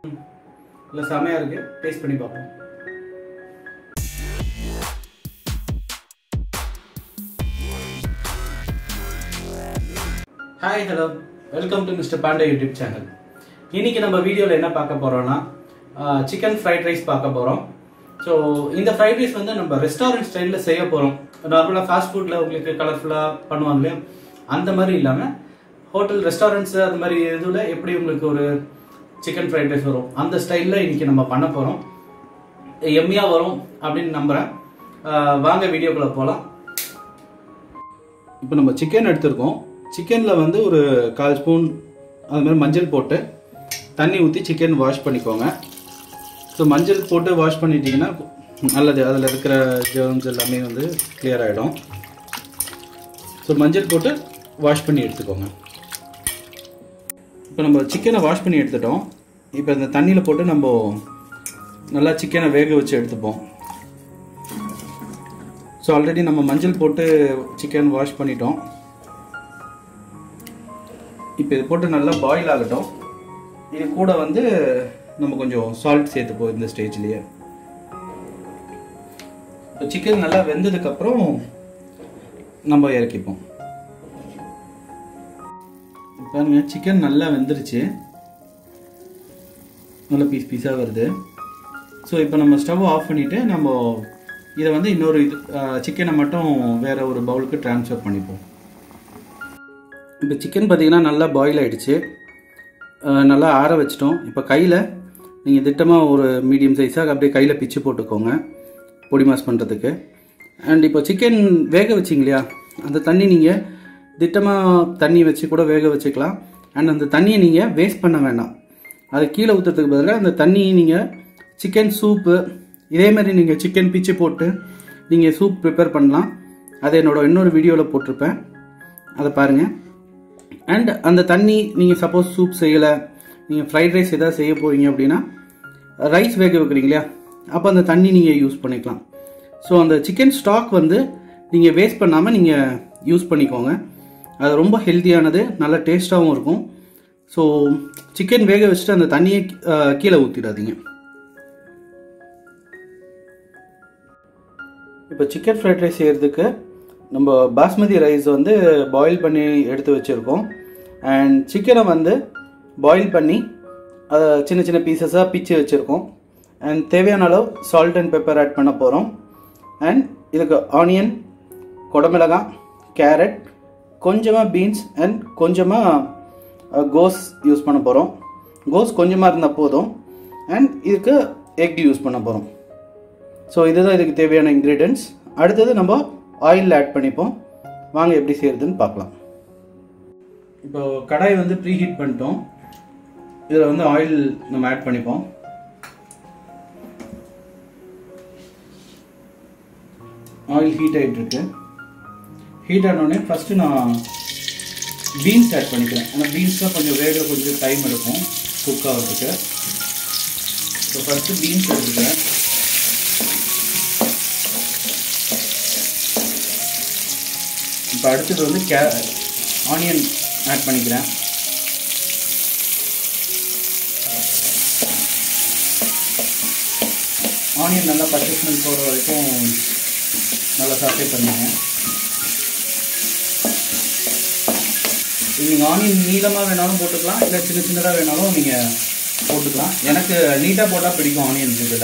இல்லை செமையாக இருக்குது டேஸ்ட் பண்ணி பார்ப்போம் hi hello welcome to mister Pandey YouTube channel இன்னைக்கு நம்ம வீடியோவில் என்ன பார்க்க போகிறோம்னா சிக்கன் ஃப்ரைட் ரைஸ் பார்க்க போகிறோம் ஸோ இந்த ஃப்ரைட் ரைஸ் வந்து நம்ம ரெஸ்டாரண்ட் ஸ்டைலில் செய்ய போகிறோம் நார்மலாக ஃபாஸ்ட் ஃபுட்டில் உங்களுக்கு கலர்ஃபுல்லாக பண்ணுவாங்க இல்லையா அந்த மாதிரி இல்லாமல் ஹோட்டல் ரெஸ்டாரண்ட்ஸ் அந்த மாதிரி இதில் எப்படி உங்களுக்கு ஒரு சிக்கன் ஃப்ரைட் ரைஸ் வரும் அந்த ஸ்டைலில் இன்னைக்கு நம்ம பண்ண போகிறோம் எம்மியாக வரும் அப்படின்னு நம்புகிறேன் வாங்க வீடியோக்குள்ளே போகலாம் இப்போ நம்ம சிக்கன் எடுத்திருக்கோம் சிக்கனில் வந்து ஒரு கால் ஸ்பூன் அது மாதிரி மஞ்சள் போட்டு தண்ணி ஊற்றி சிக்கன் வாஷ் பண்ணிக்கோங்க ஸோ மஞ்சள் போட்டு வாஷ் பண்ணிட்டீங்கன்னா நல்லது அதில் இருக்கிற ஜெர்ம்ஸ் எல்லாமே வந்து கிளியர் ஆகிடும் ஸோ மஞ்சள் போட்டு வாஷ் பண்ணி எடுத்துக்கோங்க இப்போ நம்ம சிக்கனை வாஷ் பண்ணி எடுத்துட்டோம் இப்போ இந்த தண்ணியில் போட்டு நம்ம நல்லா சிக்கனை வேக வச்சு எடுத்துப்போம் ஸோ ஆல்ரெடி நம்ம மஞ்சள் போட்டு சிக்கன் வாஷ் பண்ணிட்டோம் இப்போ இது போட்டு நல்லா பாயில் ஆகட்டும் இது கூட வந்து நம்ம கொஞ்சம் சால்ட் சேர்த்துப்போம் இந்த ஸ்டேஜ்லேயே இப்போ சிக்கன் நல்லா வெந்ததுக்கப்புறம் நம்ம இறக்கிப்போம் பாருங்க சிக்கன் நல்லா வெந்துருச்சு நல்லா பீஸ் பீஸாக வருது ஸோ இப்போ நம்ம ஸ்டவ் ஆஃப் பண்ணிவிட்டு நம்ம இதை வந்து இன்னொரு இது சிக்கனை மட்டும் வேற ஒரு பவுலுக்கு ட்ரான்ஸ்ஃபர் பண்ணிப்போம் இப்போ சிக்கன் பார்த்தீங்கன்னா நல்லா பாயில் ஆகிடுச்சு நல்லா ஆற வச்சிட்டோம் இப்போ கையில் நீங்கள் திட்டமாக ஒரு மீடியம் சைஸாக அப்படியே கையில் பிச்சு போட்டுக்கோங்க பொடி மாஸ் பண்ணுறதுக்கு அண்ட் இப்போ சிக்கன் வேக வச்சிங்க இல்லையா அந்த தண்ணி நீங்கள் திட்டமாக தண்ணி வச்சு கூட வேக வச்சுக்கலாம் அண்ட் அந்த தண்ணியை நீங்கள் வேஸ்ட் பண்ண வேண்டாம் அது கீழே ஊற்றுறதுக்கு பதிலாக அந்த தண்ணியை நீங்கள் சிக்கன் சூப்பு இதே மாதிரி நீங்கள் சிக்கன் பிச்சு போட்டு நீங்கள் சூப் ப்ரிப்பேர் பண்ணலாம் அதை என்னோட இன்னொரு வீடியோவில் போட்டிருப்பேன் அதை பாருங்கள் அண்ட் அந்த தண்ணி நீங்கள் சப்போஸ் சூப் செய்யலை நீங்கள் ஃப்ரைட் ரைஸ் எதாவது செய்ய போகிறீங்க அப்படின்னா ரைஸ் வேக வைக்கிறீங்க இல்லையா அப்போ அந்த தண்ணி நீங்கள் யூஸ் பண்ணிக்கலாம் ஸோ அந்த சிக்கன் ஸ்டாக் வந்து நீங்கள் வேஸ்ட் பண்ணாமல் நீங்கள் யூஸ் பண்ணிக்கோங்க அது ரொம்ப ஹெல்த்தியானது நல்ல டேஸ்ட்டாகவும் இருக்கும் ஸோ சிக்கன் வேக வச்சுட்டு அந்த தண்ணியை கீழே ஊற்றிடாதீங்க இப்போ சிக்கன் ஃப்ரைட் ரைஸ் செய்கிறதுக்கு நம்ம பாஸ்மதி ரைஸ் வந்து பாயில் பண்ணி எடுத்து வச்சுருக்கோம் அண்ட் சிக்கனை வந்து பாயில் பண்ணி அதை சின்ன சின்ன பீசஸாக பிச்சு வச்சுருக்கோம் அண்ட் தேவையான அளவு சால்ட் அண்ட் பெப்பர் ஆட் பண்ண போகிறோம் அண்ட் இதுக்கு ஆனியன் குடமிளகாய் கேரட் கொஞ்சமாக பீன்ஸ் அண்ட் கொஞ்சமாக கோஸ் யூஸ் பண்ண போகிறோம் கோஸ் கொஞ்சமாக இருந்தால் போதும் அண்ட் இதுக்கு எக் யூஸ் பண்ண போகிறோம் ஸோ இதுதான் இதுக்கு தேவையான இன்க்ரீடியன்ஸ் அடுத்தது நம்ம ஆயில் ஆட் பண்ணிப்போம் வாங்க எப்படி செய்யறதுன்னு பார்க்கலாம் இப்போ கடாய் வந்து ப்ரீ ஹீட் பண்ணிட்டோம் இதில் வந்து ஆயில் நம்ம ஆட் பண்ணிப்போம் ஆயில் ஹீட் ஆகிட்டு இருக்கு ஹீட் ஆனோடனே ஃபஸ்ட்டு நான் பீன்ஸ் ஆட் பண்ணிக்கிறேன் ஏன்னா பீன்ஸ் தான் கொஞ்சம் வேக கொஞ்சம் டைம் எடுக்கும் குக் ஆகிறதுக்கு ஸோ ஃபஸ்ட்டு பீன்ஸ் எடுத்துக்கிறேன் இப்போ அடுத்தது வந்து கே ஆனியன் ஆட் பண்ணிக்கிறேன் ஆனியன் நல்லா பச்சை ஸ்மெல் போகிற வரைக்கும் நல்லா சாட்டே பண்ணுங்க நீங்கள் ஆனியன் நீளமாக வேணாலும் போட்டுக்கலாம் இல்லை சின்ன சின்னதாக வேணாலும் நீங்கள் போட்டுக்கலாம் எனக்கு நீட்டாக போட்டால் பிடிக்கும் ஆனியன் இதில்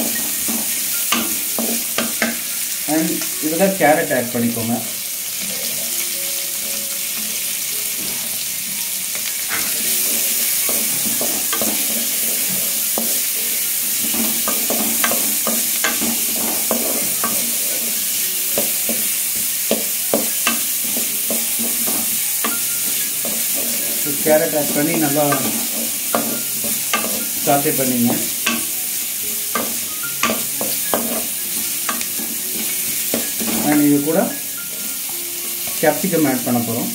அண்ட் இதில் கேரட் ஆட் பண்ணிக்கோங்க கேரட் ஆட் பண்ணி நல்லா சாட்டே பண்ணிங்க அண்ட் இது கூட கேப்சிகம் ஆட் பண்ண போகிறோம்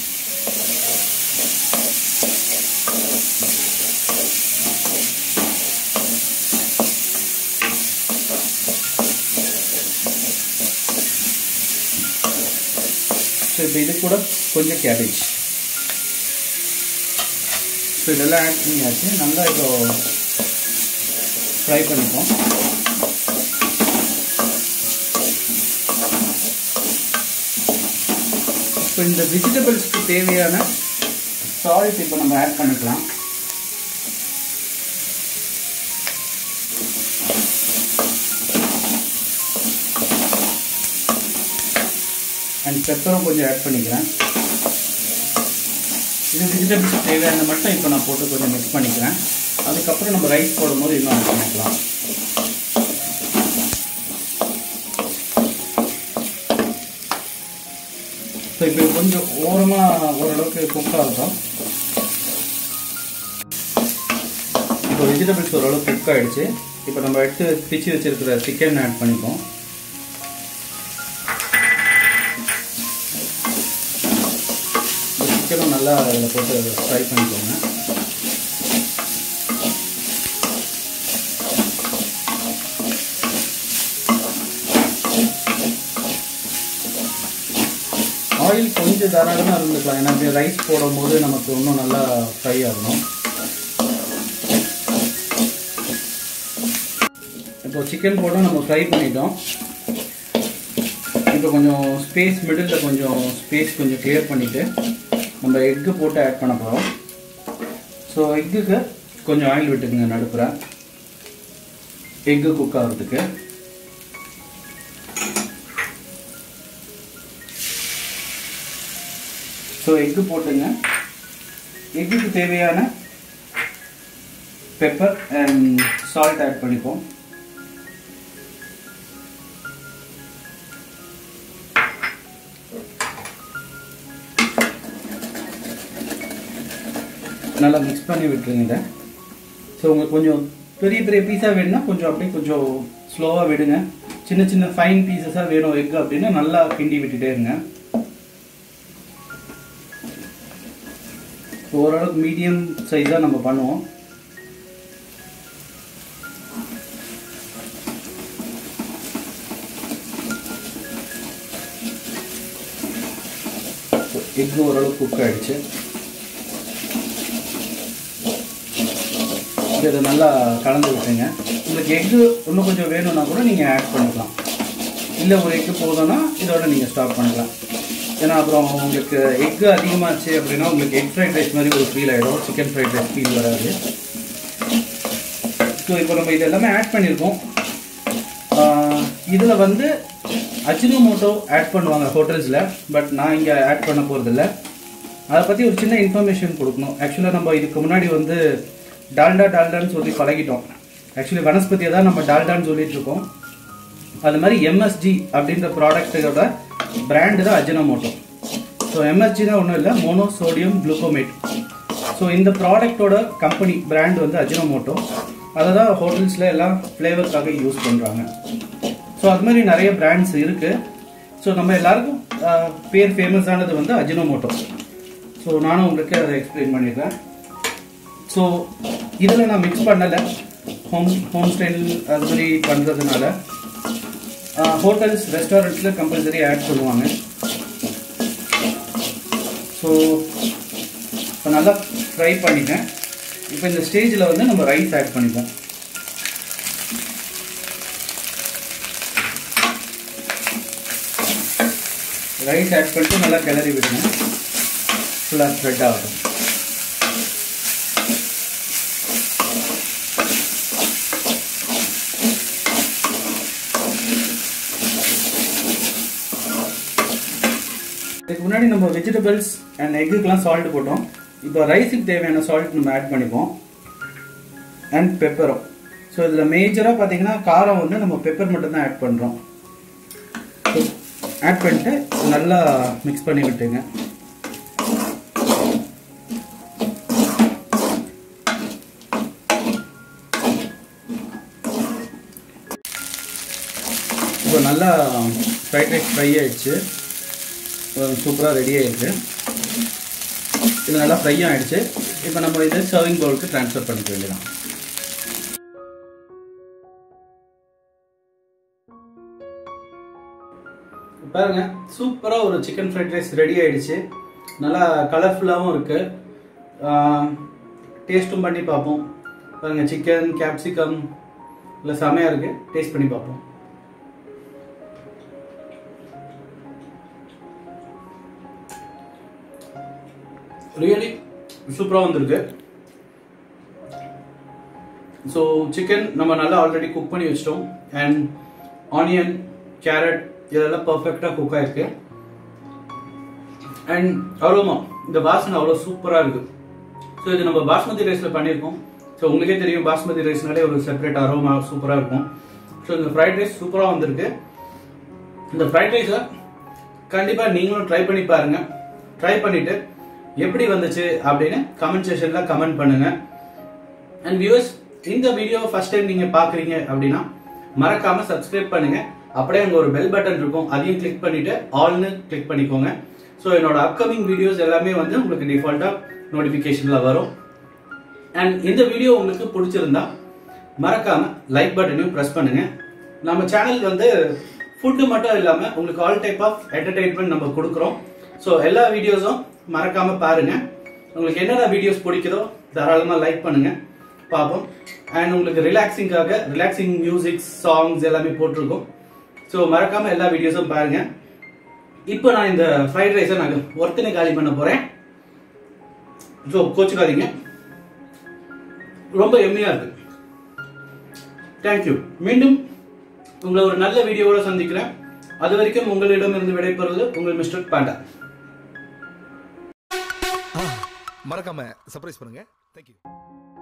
ஸோ இப்போ இது கூட கொஞ்சம் கேபேஜ் ஸோ இதெல்லாம் ஆட் பண்ணியாச்சு நல்லா இப்போ ஃப்ரை பண்ணிப்போம் இப்போ இந்த வெஜிடபிள்ஸ்க்கு தேவையான சால்ட் இப்போ நம்ம ஆட் பண்ணிக்கலாம் அண்ட் பெப்பரும் கொஞ்சம் ஆட் பண்ணிக்கிறேன் இது வெஜிடபிள்ஸ் தேவையான மட்டும் இப்போ நான் போட்டு கொஞ்சம் மிக்ஸ் பண்ணிக்கிறேன் அதுக்கப்புறம் நம்ம ரைஸ் போடும்போது இன்னும் ஆட் பண்ணிக்கலாம் ஸோ இப்போ கொஞ்சம் ஓரமாக ஓரளவுக்கு குக் ஆகட்டும் இப்போ வெஜிடபிள்ஸ் ஓரளவுக்கு குக் ஆகிடுச்சு இப்போ நம்ம எடுத்து பிச்சு வச்சிருக்கிற சிக்கன் ஆட் பண்ணிப்போம் சிக்கனும் நல்லா அதில் போட்டு ஃப்ரை பண்ணிக்கோங்க ஆயில் கொஞ்சம் தாராளமாக இருந்துக்கலாம் ஏன்னா ரைஸ் போடும்போது நமக்கு இன்னும் நல்லா ஃப்ரை ஆகணும் இப்போ சிக்கன் போட நம்ம ஃப்ரை பண்ணிட்டோம் இப்போ கொஞ்சம் ஸ்பேஸ் மிடில் கொஞ்சம் ஸ்பேஸ் கொஞ்சம் கிளியர் பண்ணிவிட்டு நம்ம எக்கு போட்டு ஆட் பண்ண போகிறோம் ஸோ எக்குக்கு கொஞ்சம் ஆயில் விட்டுக்குங்க நடுப்புற எக்கு குக் ஆகிறதுக்கு ஸோ எக்கு போட்டுங்க எக்குக்கு தேவையான பெப்பர் அண்ட் சால்ட் ஆட் பண்ணிப்போம் நல்லா மிக்ஸ் பண்ணி விட்டுருங்க இதை ஸோ உங்களுக்கு கொஞ்சம் பெரிய பெரிய பீஸாக வேணும்னா கொஞ்சம் அப்படியே கொஞ்சம் ஸ்லோவாக விடுங்க சின்ன சின்ன ஃபைன் பீசஸாக வேணும் எக் அப்படின்னா நல்லா கிண்டி விட்டுட்டே இருங்க ஓரளவுக்கு மீடியம் சைஸாக நம்ம பண்ணுவோம் எக் ஓரளவுக்கு குக் ஆயிடுச்சு இதை நல்லா கலந்து விட்டுருங்க உங்களுக்கு எக்கு இன்னும் கொஞ்சம் வேணும்னா கூட நீங்கள் ஆட் பண்ணிக்கலாம் இல்லை ஒரு எக்கு போதும்னா இதோட நீங்கள் ஸ்டாப் பண்ணலாம் ஏன்னா அப்புறம் உங்களுக்கு எக்கு அதிகமாச்சு அப்படின்னா உங்களுக்கு எக் ஃப்ரைட் ரைஸ் மாதிரி ஒரு ஃபீல் ஆகிடும் சிக்கன் ஃப்ரைட் ரைஸ் ஃபீல் வராது ஸோ இப்போ நம்ம இது எல்லாமே ஆட் பண்ணியிருக்கோம் இதில் வந்து அஜினோமோட்டோ ஆட் பண்ணுவாங்க ஹோட்டல்ஸில் பட் நான் இங்கே ஆட் பண்ண போகிறதில்ல அதை பற்றி ஒரு சின்ன இன்ஃபர்மேஷன் கொடுக்கணும் ஆக்சுவலாக நம்ம இதுக்கு முன்னாடி வந்து டால்டா டால்டான்னு சொல்லி பழகிட்டோம் ஆக்சுவலி வனஸ்பதியை தான் நம்ம டால்டான்னு சொல்லிட்டு இருக்கோம் அது மாதிரி எம்எஸ்ஜி அப்படின்ற ப்ராடக்ட்டோட பிராண்டு தான் அஜினோமோட்டோ ஸோ எம்எஸ்ஜினா ஒன்றும் இல்லை மோனோ சோடியம் குளுக்கோமேட் ஸோ இந்த ப்ராடக்டோட கம்பெனி பிராண்ட் வந்து அஜினோமோட்டோ அதை தான் ஹோட்டல்ஸில் எல்லாம் ஃப்ளேவருக்காக யூஸ் பண்ணுறாங்க ஸோ அது மாதிரி நிறைய பிராண்ட்ஸ் இருக்குது ஸோ நம்ம எல்லாருக்கும் பேர் ஃபேமஸ் ஆனது வந்து அஜினோமோட்டோ ஸோ நானும் உங்களுக்கு அதை எக்ஸ்பிளைன் பண்ணிடுறேன் ஸோ இதில் நான் மிக்ஸ் பண்ணலை ஹோம் ஹோம் ஸ்டைல் அது மாதிரி பண்ணுறதுனால ஹோட்டல்ஸ் ரெஸ்டாரண்ட்ஸில் கம்பல்சரி ஆட் பண்ணுவாங்க ஸோ இப்போ நல்லா ஃப்ரை பண்ணிட்டேன் இப்போ இந்த ஸ்டேஜில் வந்து நம்ம ரைஸ் ஆட் பண்ணிப்போம் ரைஸ் ஆட் பண்ணிட்டு நல்லா கிளறி விடுங்க ஃபுல்லாக ஸ்ப்ரெட் ஆகட்டும் இதுக்கு முன்னாடி நம்ம வெஜிடபிள்ஸ் அண்ட் எக்குக்கெலாம் சால்ட் போட்டோம் இப்போ ரைஸுக்கு தேவையான சால்ட் நம்ம ஆட் பண்ணிப்போம் அண்ட் பெப்பரும் ஸோ இதில் மேஜராக பார்த்தீங்கன்னா காரம் வந்து நம்ம பெப்பர் மட்டும் தான் ஆட் பண்ணுறோம் ஆட் பண்ணிட்டு நல்லா மிக்ஸ் பண்ணி விட்டுங்க இப்போ நல்லா ஃப்ரைட் ரைஸ் ஃப்ரை ஆயிடுச்சு சூப்பராக ரெடி ஆயிடுச்சு இது நல்லா ஃப்ரை ஆயிடுச்சு இப்போ நம்ம இதை சர்விங் பவுலுக்கு ட்ரான்ஸ்ஃபர் பண்ணிக்க வேண்டியதான் பாருங்க சூப்பராக ஒரு சிக்கன் ஃப்ரைட் ரைஸ் ரெடி ஆயிடுச்சு நல்லா கலர்ஃபுல்லாகவும் இருக்கு டேஸ்ட்டும் பண்ணி பார்ப்போம் பாருங்க சிக்கன் கேப்சிகம் இல்லை செமையாக இருக்குது டேஸ்ட் பண்ணி பார்ப்போம் ரியலி சூப்பராக வந்திருக்கு ஸோ சிக்கன் நம்ம நல்லா ஆல்ரெடி குக் பண்ணி வச்சிட்டோம் அண்ட் ஆனியன் கேரட் இதெல்லாம் பர்ஃபெக்டாக குக் ஆயிருக்கு அண்ட் அரோமா இந்த வாசனை அவ்வளோ சூப்பராக இருக்கு ஸோ இது நம்ம பாஸ்மதி ரைஸில் பண்ணியிருக்கோம் ஸோ உங்களுக்கே தெரியும் பாஸ்மதி ரைஸ்னாலே ஒரு செப்பரேட் அரோமா சூப்பராக இருக்கும் ஸோ இந்த ஃப்ரைட் ரைஸ் சூப்பராக வந்திருக்கு இந்த ஃப்ரைட் ரைஸை கண்டிப்பாக நீங்களும் ட்ரை பண்ணி பாருங்க ட்ரை பண்ணிட்டு எப்படி வந்துச்சு அப்படின்னு கமெண்ட் செஷனில் கமெண்ட் பண்ணுங்க அண்ட் வியூவர்ஸ் இந்த வீடியோ ஃபர்ஸ்ட் டைம் நீங்க பாக்குறீங்க அப்படின்னா மறக்காம சப்ஸ்கிரைப் பண்ணுங்க அப்படியே அங்க ஒரு பெல் பட்டன் இருக்கும் அதையும் கிளிக் பண்ணிட்டு ஆல்னு கிளிக் பண்ணிக்கோங்க ஸோ என்னோட அப்கமிங் வீடியோஸ் எல்லாமே வந்து உங்களுக்கு டிஃபால்ட்டா நோட்டிபிகேஷன்ல வரும் அண்ட் இந்த வீடியோ உங்களுக்கு பிடிச்சிருந்தா மறக்காம லைக் பட்டனையும் ப்ரெஸ் பண்ணுங்க நம்ம சேனல் வந்து ஃபுட்டு மட்டும் இல்லாம உங்களுக்கு ஆல் டைப் ஆஃப் என்டர்டைன்மெண்ட் நம்ம கொடுக்குறோம் ஸோ எல்லா வீடியோஸும் மறக்காம பாருங்க உங்களுக்கு என்னென்ன வீடியோஸ் பிடிக்குதோ தாராளமா லைக் பண்ணுங்க பார்ப்போம் அண்ட் உங்களுக்கு ரிலாக்ஸிங்காக ரிலாக்ஸிங் மியூசிக் சாங்ஸ் எல்லாமே போட்டிருக்கோம் ஸோ மறக்காம எல்லா வீடியோஸும் பாருங்க இப்போ நான் இந்த ஃப்ரைட் ரைஸை நான் ஒருத்தனை காலி பண்ண போறேன் ஸோ கோச்சுக்காதீங்க ரொம்ப எம்மையா இருக்கு தேங்க்யூ மீண்டும் உங்களை ஒரு நல்ல வீடியோவோட சந்திக்கிறேன் அது வரைக்கும் உங்களிடமிருந்து விடைபெறுவது உங்கள் மிஸ்டர் பாண்டா மறக்காம சர்ப்ரைஸ் பண்ணுங்க தேங்க்யூ